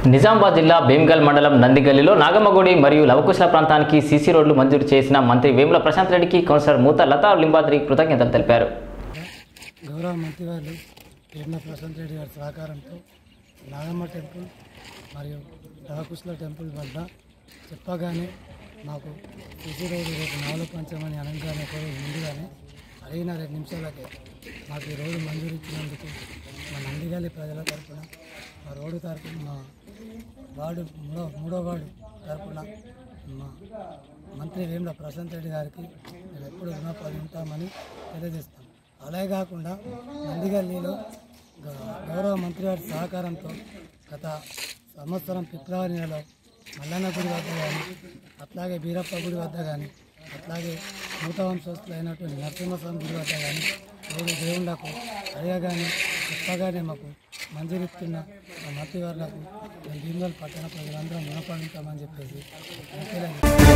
నిజామాబాద్ జిల్లా భీమ్గల్ మండలం నందిగల్లిలో నాగమ్మగుడి మరియు లవకుశల ప్రాంతానికి సీసీ రోడ్లు మంజూరు చేసిన మంత్రి వేముల ప్రశాంత్ రెడ్డికి కౌన్సిలర్ మూత లతా లింబాద్రి కృతజ్ఞతలు తెలిపారు గౌరవ మంత్రివారు వేముల ప్రశాంత్ రెడ్డి గారి సహకారంతో నాగమ్మ టెంపుల్ మరియు రవకుశల టెంపుల్ వద్ద చెప్పగానే మాకు సిసి రోడ్డు రేపు నాలుగు పంచమని అనగానే ఒక రోజు ముందుగానే అడిగిన రెండు నిమిషాలకే మాకు ఈ రోడ్డు మంజూరు ఇచ్చినందుకు మా నందిగాలి ప్రజల తరపున మా రోడ్డు తరపున మా వార్డు మూడో మూడో వార్డు తరపున మా మంత్రి వేముల ప్రశాంత్ రెడ్డి గారికి మేము ఎప్పుడు రుణపడి ఉంటామని తెలియజేస్తాం అలాగే కాకుండా నందిగల్లిలో గ- గౌరవ మంత్రి గారి సహకారంతో గత సంవత్సరం ఫిబ్రవరి నెలలో మల్లన్న గుడి వద్ద కానీ అట్లాగే బీరప్ప గుడి వద్ద కానీ అట్లాగే నూత వంశస్థులైనటువంటి నరసింహస్వామి గుడి వద్ద కానీ మూడు దేవుళ్లకు అడగగానే చెప్పగానే మాకు మంజూరిస్తున్న మా మంత్రి వారులకు మేము భీమవరం పట్టణ ప్రజలందరం రుణపడి ఉంటామని చెప్పేసి తెలియజేస్తాం